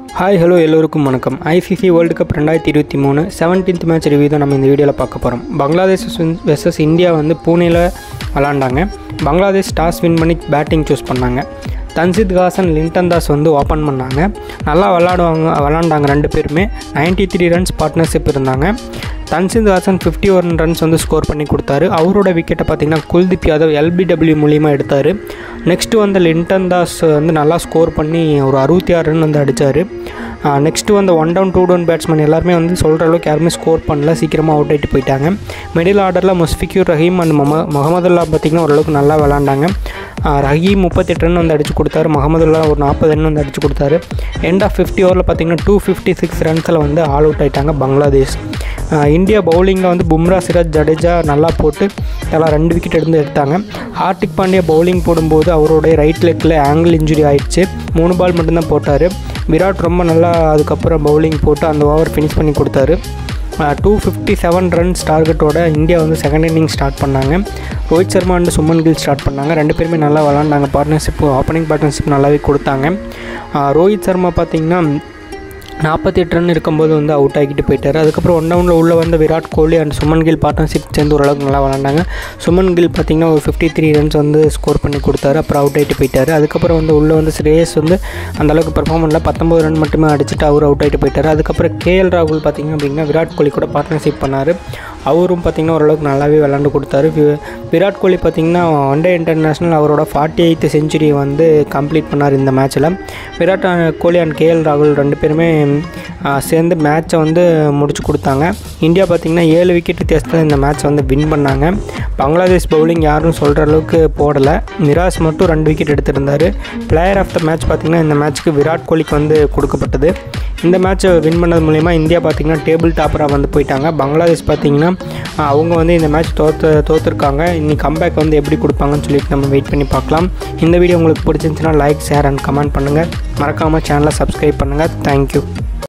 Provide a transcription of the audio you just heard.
hi hello எல்லோருக்கும் வணக்கம் ICC world cup ரெண்டாயிரத்தி இருபத்தி மூணு செவன்டீன்த் மேட்ச் ரிவ்யூ தான் நம்ம இந்த வீடியோவில் பார்க்க போகிறோம் பங்களாதேஷ் வெர்சஸ் இந்தியா வந்து பூனேல விளாண்டாங்க பங்களாதேஷ் டாஸ் வின் பண்ணி பேட்டிங் சூஸ் பண்ணாங்க தன்சித் ஹாசன் லிண்டன் தாஸ் வந்து ஓப்பன் பண்ணாங்க நல்லா விளாடுவாங்க விளாண்டாங்க ரெண்டு பேருமே 93 த்ரீ ரன்ஸ் பார்ட்னர்ஷிப் இருந்தாங்க Tanzid Hasan fifty one runs வந்து ஸ்கோர் பண்ணி கொடுத்தாரு அவரோட விக்கெட்டை பார்த்தீங்கன்னா குல்தீப் யாதவ் எல்பிடபிள்யூ மூலியமாக எடுத்தார் நெக்ஸ்ட்டு வந்து லிண்டன் தாஸ் வந்து நல்லா ஸ்கோர் பண்ணி ஒரு அறுபத்தி ஆறு ரன் வந்து அடித்தார் நெக்ஸ்ட்டு வந்து one down two down batsman எல்லாருமே வந்து சொல்கிற அளவுக்கு யாருமே ஸ்கோர் பண்ணல சீக்கிரமாக அவுட் ஆகிட்டு போயிட்டாங்க மிடில் ஆர்டரில் முஸ்ஃபிக்யூர் ரஹீம் அண்ட் மொம முகமதுல்லா பார்த்திங்கன்னா ஓரளவுக்கு நல்லா விளாண்டாங்க ஆஹ் ரஹீம் முப்பத்தெட்டு ரன் வந்து அடிச்சு கொடுத்தாரு முகமதுல்லா ஒரு நாற்பது ரன் வந்து அடிச்சு கொடுத்தாரு எண்ட் ஆஃப் ஃபிஃப்டி ஓவரில் பார்த்தீங்கன்னா டூ ஃபிஃப்டி சிக்ஸ் ரன்ஸில் வந்து ஆல் அவுட் ஆயிட்டாங்க பங்களாதேஷ் ஆஹ் இந்தியா பவுலிங்கில் வந்து பும்ரா சிராஜ் ஜடேஜா நல்லா போட்டு எல்லாம் ரெண்டு விக்கெட் எடுத்து எடுத்தாங்க ஹார்திக் பாண்டியா பவுலிங் போடும்போது அவருடைய ரைட் லெக்கில் ஆங்கிள் இன்ஜுரி ஆயிடுச்சு மூணு பால் மட்டும்தான் போட்டார் விராட் ரொம்ப நல்லா அதுக்கப்புறம் பவுலிங் போட்டு அந்த ஓவர் ஃபினிஷ் பண்ணி கொடுத்தாரு டூ ஃபிஃப்டி செவன் ரன்ஸ் டார்கெட்டோட இந்தியா வந்து செகண்ட் இன்னிங் ஸ்டார்ட் பண்ணாங்க ரோஹித் சர்மா அண்ட் சுமன் கில் ஸ்டார்ட் பண்ணாங்க ரெண்டு பேருமே நல்லா விளாண்டாங்க பார்ட்னர்ஷிப் ஓப்பனிங் பார்ட்னர்ஷிப் நல்லாவே கொடுத்தாங்க ஆஹ் ரோஹித் சர்மா பார்த்திங்கன்னா நாற்பத்தி எட்டு ரன் இருக்கும்போது வந்து அவுட் ஆகிட்டு போயிட்டார் அதுக்கப்புறம் ஒன் டவுனில் உள்ளே வந்த விராட் கோலி அண்ட் சுமன் கில் பார்ட்னர்ஷிப் சேர்ந்து ஓரளவுக்கு நல்லா விளாண்டாங்க சுமன் கில் பார்த்திங்கன்னா ஒரு ஃபிஃப்டி த்ரீ ரன்ஸ் வந்து ஸ்கோர் பண்ணி கொடுத்தாரு அப்புறம் அவுட் ஆகிட்டு போயிட்டார் அதுக்கப்புறம் வந்து உள்ளே வந்து ஸ்ரேயஸ் வந்து அந்த அளவுக்கு பெர்ஃபார்ம் பண்ணல பத்தொம்பது ரன் மட்டுமே அடிச்சுட்டு அவர் அவுட் ஆகிட்டு போயிட்டார் அதுக்கப்புறம் கேஎல் ராகுல் பார்த்திங்க அப்படின்னா விராட் கோலி கூட பார்ட்னர்ஷிப் பண்ணார் அவரும் பார்த்திங்கன்னா ஓரளவுக்கு நல்லாவே விளாண்டு கொடுத்தாரு வி- விராட் கோலி பார்த்திங்கன்னா ஒன் டே இன்டர்நேஷ்னல் அவரோட ஃபார்ட்டி எயித்து செஞ்சுரி வந்து கம்ப்ளீட் பண்ணார் இந்த மேட்ச்சில் விராட் அஹ், கோலி அண்ட் கேஎல் ராகுல் ரெண்டு பேருமே அஹ், சேர்ந்து மேட்சை வந்து முடிச்சு கொடுத்தாங்க இந்தியா பார்த்திங்கன்னா ஏழு விக்கெட் வித்தியாசத்தில் இந்த மேட்ச் வந்து வின் பண்ணாங்க பங்களாதேஷ் பவுலிங் யாரும் சொல்கிற அளவுக்கு போடலை நிராஸ் மட்டும் ரெண்டு விக்கெட் எடுத்திருந்தார் பிளேயர் ஆஃப் த மேட்ச் பார்த்திங்கன்னா இந்த மேட்ச்க்கு விராட் கோலிக்கு வந்து கொடுக்கப்பட்டது இந்த மேட்ச்சை வின் பண்ணது மூலிமா இந்தியா பார்த்திங்கன்னா டேபிள் டாப்பராக வந்து போயிட்டாங்க பங்களாதேஷ் பார்த்திங்கன்னா அஹ், அவங்க வந்து இந்த மேட்ச் தோற்று தோற்றுருக்காங்க இன்னைக்கு கம்பேக் வந்து எப்படி கொடுப்பாங்கன்னு சொல்லிட்டு நம்ம வெயிட் பண்ணி பார்க்கலாம் இந்த வீடியோ உங்களுக்கு பிடிச்சிருந்துச்சுன்னா லைக் ஷேர் அண்ட் கமெண்ட் பண்ணுங்கள் மறக்காமல் சேனலை சப்ஸ்கிரைப் பண்ணுங்கள் தேங்க்யூ